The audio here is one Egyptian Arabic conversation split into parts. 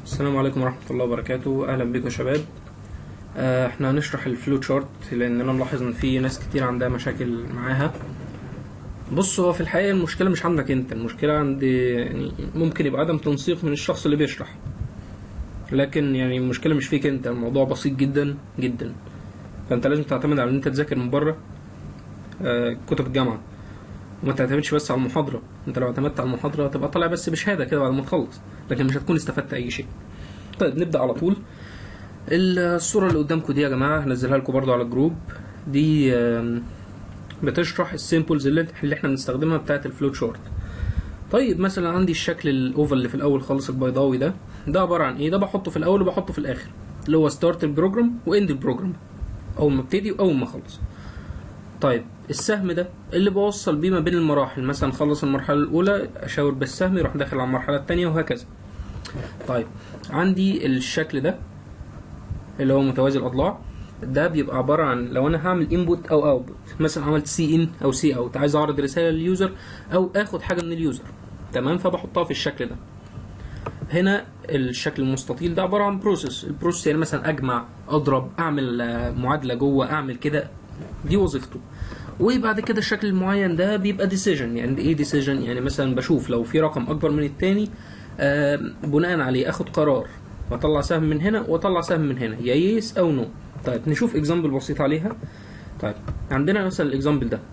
السلام عليكم ورحمة الله وبركاته أهلا بكم يا شباب آه، احنا هنشرح الفلو تشارت لأننا نلاحظ إن في ناس كتير عندها مشاكل معاها بص هو في الحقيقة المشكلة مش عندك أنت المشكلة عند يعني ممكن يبقى عدم تنسيق من الشخص اللي بيشرح لكن يعني المشكلة مش فيك أنت الموضوع بسيط جدا جدا فأنت لازم تعتمد على إن أنت تذاكر من بره آه، كتب الجامعة وما تعتمدش بس على المحاضرة انت لو اعتمدت على المحاضرة هتبقى طالع بس بشهادة كده بعد ما تخلص لكن مش هتكون استفدت أي شيء طيب نبدأ على طول الصورة اللي قدامكم دي يا جماعة هنزلها لكم برضو على الجروب دي آم، بتشرح السيمبلز اللي, اللي احنا بنستخدمها بتاعة الفلو تشارت طيب مثلا عندي الشكل الاوفال اللي في الاول خالص البيضاوي ده ده عبارة عن ايه ده بحطه في الاول وبحطه في الاخر اللي هو ستارت البروجرام واند البروجرام اول ما ابتدي واول ما اخلص طيب السهم ده اللي بوصل بيه ما بين المراحل مثلا خلص المرحلة الأولى أشاور بالسهم يروح داخل على المرحلة التانية وهكذا طيب عندي الشكل ده اللي هو متوازي الأضلاع ده بيبقى عبارة عن لو أنا هعمل انبوت أو اوتبوت مثلا عملت سي ان أو سي اوت عايز أعرض رسالة لليوزر أو آخد حاجة من اليوزر تمام فبحطها في الشكل ده هنا الشكل المستطيل ده عبارة عن بروسيس البروسيس يعني مثلا أجمع أضرب أعمل آه، معادلة جوه أعمل كده دي وظيفته وبعد كده الشكل المعين ده بيبقى ديسيجن يعني ايه ديسيجن يعني مثلا بشوف لو في رقم اكبر من التاني آه بناء عليه اخد قرار واطلع سهم من هنا واطلع سهم من هنا يا يس او نو طيب نشوف اكزامبل بسيط عليها طيب عندنا مثلا الاكزامبل ده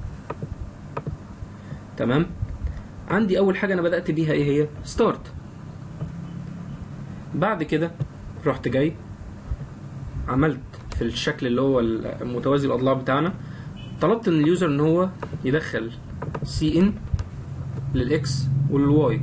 تمام عندي اول حاجه انا بدات بيها ايه هي ستارت بعد كده رحت جاي عملت في الشكل اللي هو المتوازي الاضلاع بتاعنا طلبت من اليوزر ان هو يدخل سي ان للاكس والواي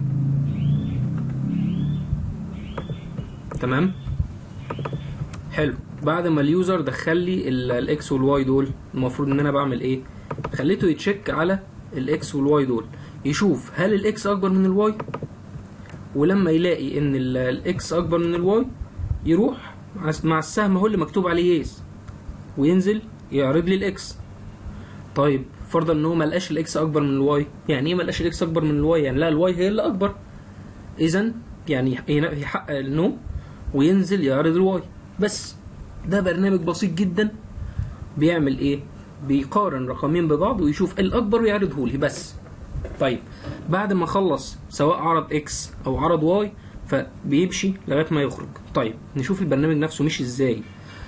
تمام حلو بعد ما اليوزر دخل لي ال- الاكس والواي دول المفروض ان انا بعمل ايه خليته يتشيك على الاكس والواي دول يشوف هل الاكس اكبر من الواي ولما يلاقي ان ال- الاكس اكبر من الواي يروح مع- مع السهم هو اللي مكتوب عليه يس وينزل يعرض لي الاكس طيب فرضا ان هو ما لقاش الاكس اكبر من الواي يعني ايه ما لقاش الاكس اكبر من الواي يعني لا الواي هي اللي اكبر اذا يعني هنا يحقق النو وينزل يعرض الواي بس ده برنامج بسيط جدا بيعمل ايه بيقارن رقمين ببعض ويشوف الاكبر ويعرضه لي بس طيب بعد ما خلص سواء عرض اكس او عرض واي فبيمشي لغايه ما يخرج طيب نشوف البرنامج نفسه مشي ازاي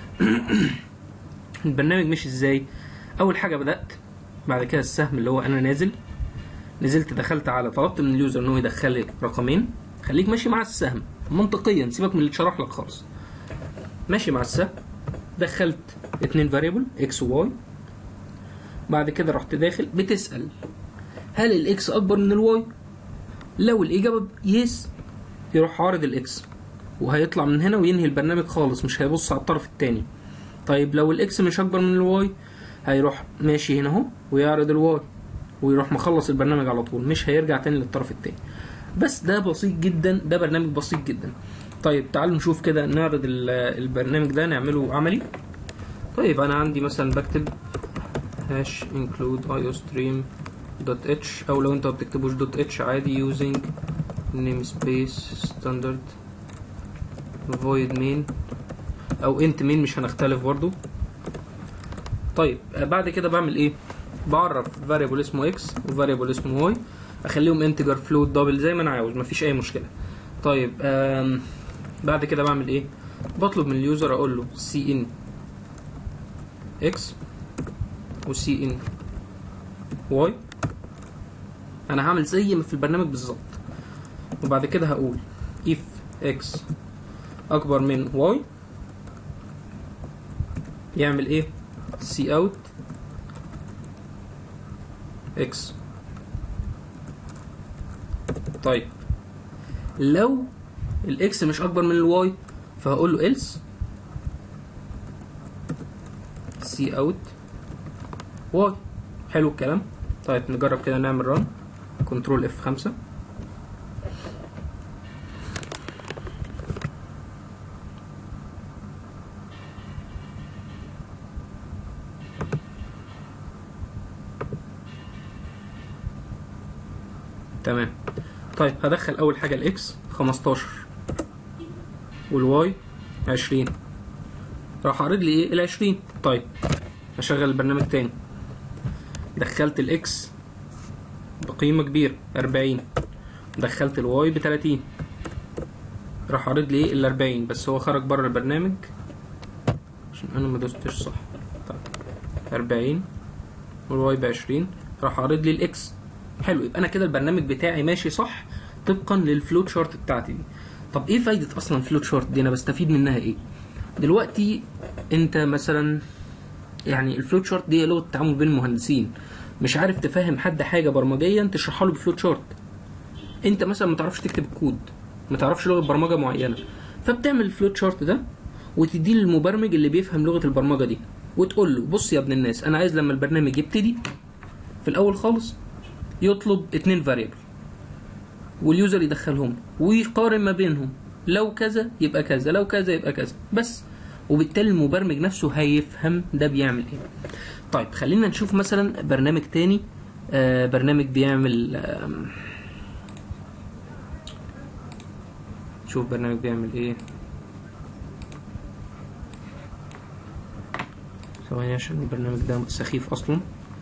البرنامج مشي ازاي اول حاجه بدات بعد كده السهم اللي هو انا نازل نزلت دخلت على طلبت من اليوزر ان هو يدخل لي رقمين خليك ماشي مع السهم منطقيا سيبك من اللي اتشرح لك خالص ماشي مع السهم دخلت اتنين فاريبل اكس وواي بعد كده رحت داخل بتسال هل الاكس اكبر من الواي لو الاجابه يس يروح عارض الاكس وهيطلع من هنا وينهي البرنامج خالص مش هيبص على الطرف التاني طيب لو الاكس مش اكبر من الواي هيروح ماشي هنا اهو ويعرض الواي ويروح مخلص البرنامج على طول مش هيرجع تاني للطرف التاني بس ده بسيط جدا ده برنامج بسيط جدا طيب تعالوا نشوف كده نعرض ال- البرنامج ده نعمله عملي طيب انا عندي مثلا بكتب هاش include iostream دوت اتش او لو انت ما بتكتبوش دوت اتش عادي using namespace standard void main او int main مش هنختلف برضو طيب آه، بعد كده بعمل ايه بعرف variable اسمه x وفاريبل اسمه y اخليهم integer float double زي ما انا عاوز مفيش اي مشكله طيب آم بعد كده بعمل ايه بطلب من اليوزر اقول له cin x و cin y انا هعمل زي ما في البرنامج بالظبط وبعد كده هقول if x اكبر من y يعمل ايه سي اوت اكس طيب لو الاكس مش اكبر من الواي فهقول له else سي اوت واي حلو الكلام طيب نجرب كده نعمل ران كنترول اف 5 تمام طيب هدخل اول حاجه الاكس 15 والواي 20 راح عارض لي ايه ال 20 طيب اشغل البرنامج تاني دخلت الاكس بقيمة كبيرة 40 دخلت الواي ب 30 راح عارض لي ال 40 بس هو خرج بره البرنامج عشان انا ما دوستش صح طيب 40 والواي ب 20 راح عارض لي الاكس حلو يبقى انا كده البرنامج بتاعي ماشي صح طبقا للفلوت شارت بتاعتي دي طب ايه فايده اصلا الفلوت شارت دي انا بستفيد منها ايه دلوقتي انت مثلا يعني الفلوت شارت دي لغه التعامل بين المهندسين مش عارف تفهم حد حاجه برمجيا تشرحها له بفلوت شارت انت مثلا ما تعرفش تكتب الكود ما تعرفش لغه برمجه معينه فبتعمل الفلوت شارت ده وتديه للمبرمج اللي بيفهم لغه البرمجه دي وتقول له بص يا ابن الناس انا عايز لما البرنامج يبتدي في الاول خالص يطلب اتنين فاريبل واليوزر يدخلهم ويقارن ما بينهم لو كذا يبقى كذا لو كذا يبقى كذا بس وبالتالي المبرمج نفسه هيفهم ده بيعمل ايه طيب خلينا نشوف مثلا برنامج تاني آه برنامج بيعمل آه شوف برنامج بيعمل ايه ثواني عشان البرنامج ده سخيف اصلا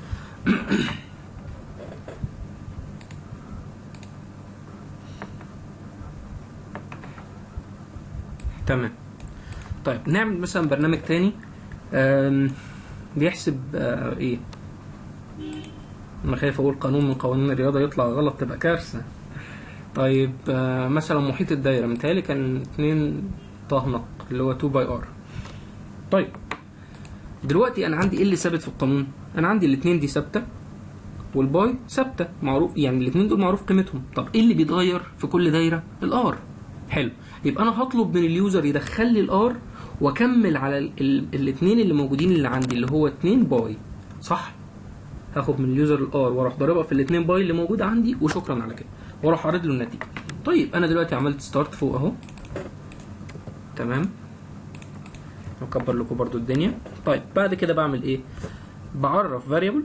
تمام طيب نعمل مثلا برنامج تاني آم، بيحسب آه، ايه انا خايف اقول قانون من قوانين الرياضه يطلع غلط تبقى كارثه طيب آه، مثلا محيط الدايره متهيألي كان 2 طهنق اللي هو 2 باي ار طيب دلوقتي انا عندي ايه اللي ثابت في القانون انا عندي الاثنين دي ثابته والباي ثابته معروف يعني الاثنين دول معروف قيمتهم طب ايه اللي بيتغير في كل دايره الار حلو يبقى انا هطلب من اليوزر يدخل لي الار واكمل على الاثنين اللي موجودين اللي عندي اللي هو 2 باي صح هاخد من اليوزر الار واروح ضاربها في الاثنين باي اللي موجود عندي وشكرا على كده واروح عارض له النتيجه طيب انا دلوقتي عملت ستارت فوق اهو تمام اكبر لكم برضو الدنيا طيب بعد كده بعمل ايه بعرف variable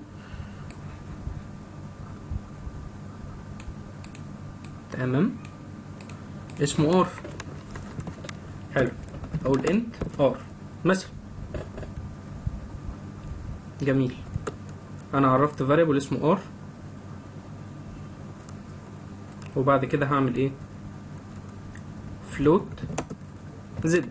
تمام اسمه ار حلو اقول انت ار مثلا جميل انا عرفت variable اسمه ار وبعد كده هعمل ايه float z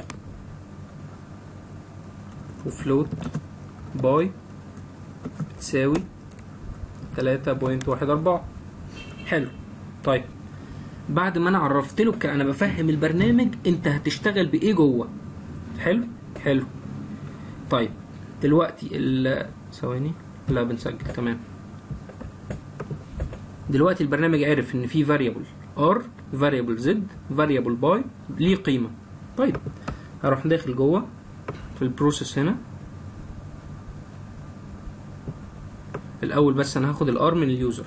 وفلوت باي بتساوي تلاتة بوينت واحد أربعة حلو طيب بعد ما أنا عرفت له أنا بفهم البرنامج أنت هتشتغل بإيه جوه حلو حلو طيب دلوقتي ال ثواني لا بنسجل تمام دلوقتي البرنامج عرف ان في variable r variable z variable by ليه قيمه طيب هروح داخل جوه في البروسيس هنا الاول بس انا هاخد الار من اليوزر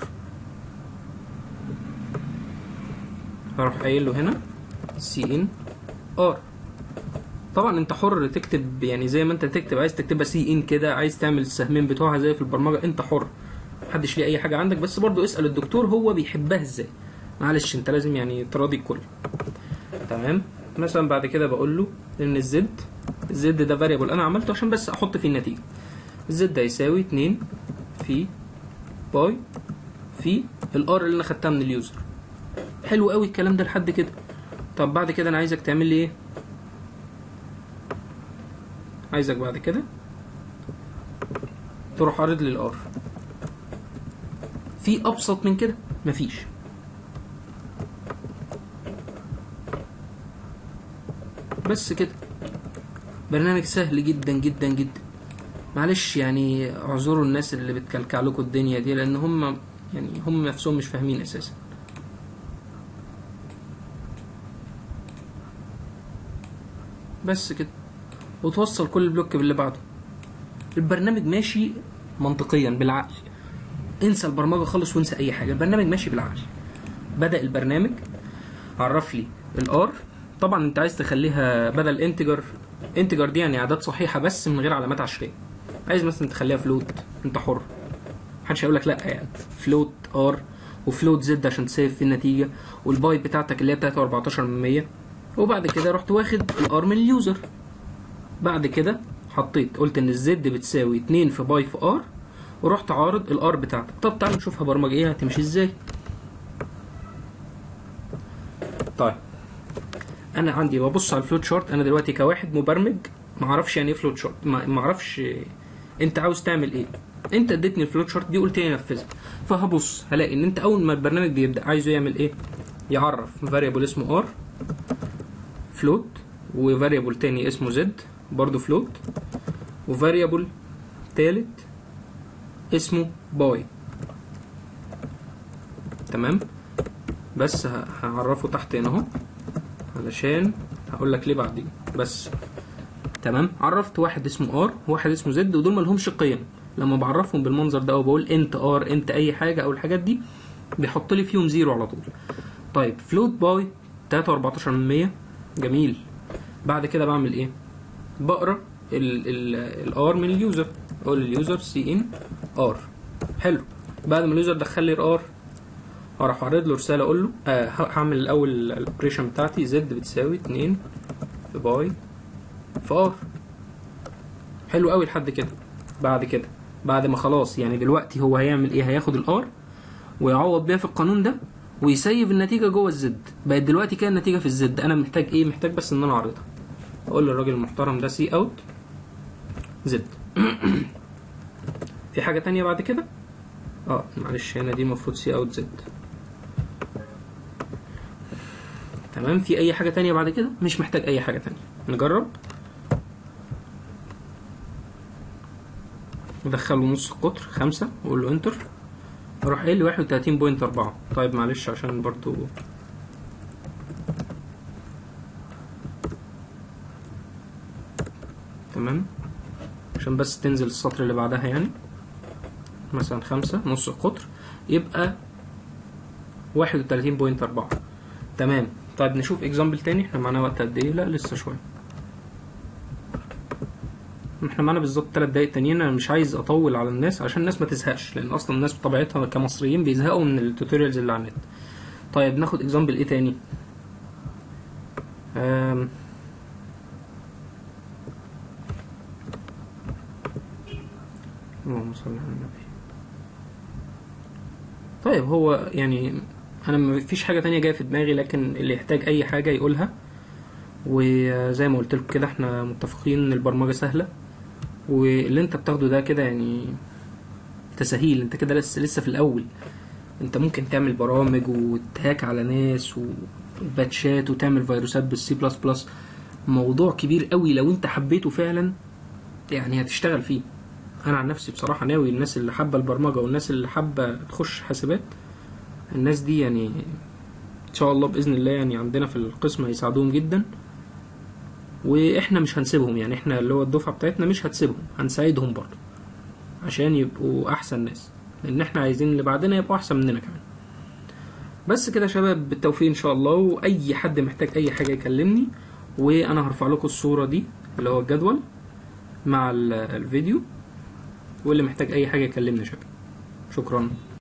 هروح قايل له هنا سي ان ار طبعا انت حر تكتب يعني زي ما انت تكتب عايز تكتبها سي ان كده عايز تعمل السهمين بتوعها زي في البرمجه انت حر محدش ليه اي حاجه عندك بس برضو اسال الدكتور هو بيحبها ازاي معلش انت لازم يعني تراضي الكل تمام مثلا بعد كده بقول له ان الزد الزد ده فاريبل انا عملته عشان بس احط فيه النتيجه الزد هيساوي 2 في باي في الار اللي انا خدتها من اليوزر حلو قوي الكلام ده لحد كده طب بعد كده انا عايزك تعمل لي ايه عايزك بعد كده تروح عارض لي الار في ابسط من كده مفيش بس كده برنامج سهل جدا جدا جدا معلش يعني اعذروا الناس اللي بتكلكع لكم الدنيا دي لان هم يعني هم نفسهم مش فاهمين اساسا بس كده وتوصل كل بلوك باللي بعده البرنامج ماشي منطقيا بالعقل انسى البرمجه خالص وانسى اي حاجه البرنامج ماشي بالعقل بدا البرنامج عرف لي الار طبعا انت عايز تخليها بدل انتجر انتجر دي يعني اعداد صحيحه بس من غير علامات عشريه عايز مثلا تخليها فلوت انت حر محدش هيقول لك لا يعني فلوت ار وفلوت زد عشان تسيف في النتيجه والبايت بتاعتك اللي هي بتاعت 14 من 100 وبعد كده رحت واخد الار من اليوزر بعد كده حطيت قلت ان الزد بتساوي 2 في باي في ار ورحت عارض الار بتاعتك طب تعالوا نشوفها برمجيه هتمشي ازاي طيب انا عندي ببص على الفلوت شارت انا دلوقتي كواحد مبرمج ما اعرفش يعني ايه فلوت شارت ما اعرفش انت عاوز تعمل ايه انت اديتني الفلوت شارت دي قلت لي نفذها فهبص هلاقي ان انت اول ما البرنامج بيبدا عايزه يعمل ايه يعرف فاريبل اسمه ار فلوت وفاريبل تاني اسمه زد برضه فلوت وفاريبل تالت اسمه باي تمام بس ه- هعرفه تحت هنا اهو علشان هقول لك ليه بعدين بس تمام عرفت واحد اسمه ار وواحد اسمه زد ودول مالهمش قيم لما بعرفهم بالمنظر ده او بقول انت ار انت اي حاجه او الحاجات دي بيحط لي فيهم زيرو على طول طيب فلوت باي 3.14 من 100 جميل بعد كده بعمل ايه بقرا الار من اليوزر اقول لليوزر سي ان ار حلو بعد ما اليوزر دخل لي الار هروح اعرض له رساله اقول له آه هعمل الاول الاوبريشن بتاعتي زد بتساوي 2 في باي في ار حلو قوي لحد كده بعد كده بعد ما خلاص يعني دلوقتي هو هيعمل ايه هياخد الار ويعوض بيها في القانون ده ويسيف النتيجه جوه الزد بقت دلوقتي كده النتيجه في الزد انا محتاج ايه محتاج بس ان انا اعرضها اقول للراجل المحترم ده سي اوت زد في حاجه تانية بعد كده اه معلش هنا دي المفروض سي اوت زد تمام في اي حاجه تانية بعد كده مش محتاج اي حاجه تانية نجرب ندخله نص القطر خمسة واقول له انتر اروح قايل لي واحد وتلاتين بوينت اربعة طيب معلش عشان برضو تمام عشان بس تنزل السطر اللي بعدها يعني مثلا خمسة نص القطر يبقى واحد وتلاتين بوينت أربعة تمام طيب نشوف اكزامبل تاني احنا معانا وقت قد ايه لا لسه شوية احنا معانا بالظبط تلات دقايق تانيين انا مش عايز اطول على الناس عشان الناس ما تزهقش لان اصلا الناس بطبيعتها كمصريين بيزهقوا من التوتوريالز اللي على النت طيب ناخد اكزامبل ايه تاني أم... اللهم صل على النبي طيب هو يعني انا ما فيش حاجه تانية جايه في دماغي لكن اللي يحتاج اي حاجه يقولها وزي ما قلت لكم كده احنا متفقين ان البرمجه سهله واللي انت بتاخده ده كده يعني تسهيل انت كده لسه لسه في الاول انت ممكن تعمل برامج وتهاك على ناس وباتشات وتعمل فيروسات بالسي بلس بلس موضوع كبير قوي لو انت حبيته فعلا يعني هتشتغل فيه انا عن نفسي بصراحه ناوي الناس اللي حابه البرمجه والناس اللي حابه تخش حاسبات الناس دي يعني ان شاء الله باذن الله يعني عندنا في القسم هيساعدوهم جدا واحنا مش هنسيبهم يعني احنا اللي هو الدفعه بتاعتنا مش هتسيبهم هنساعدهم برضه عشان يبقوا احسن ناس لان احنا عايزين اللي بعدنا يبقوا احسن مننا كمان بس كده يا شباب بالتوفيق ان شاء الله واي حد محتاج اي حاجه يكلمني وانا هرفع لكم الصوره دي اللي هو الجدول مع ال- الفيديو واللي محتاج اي حاجه يكلمني يا شباب شكرا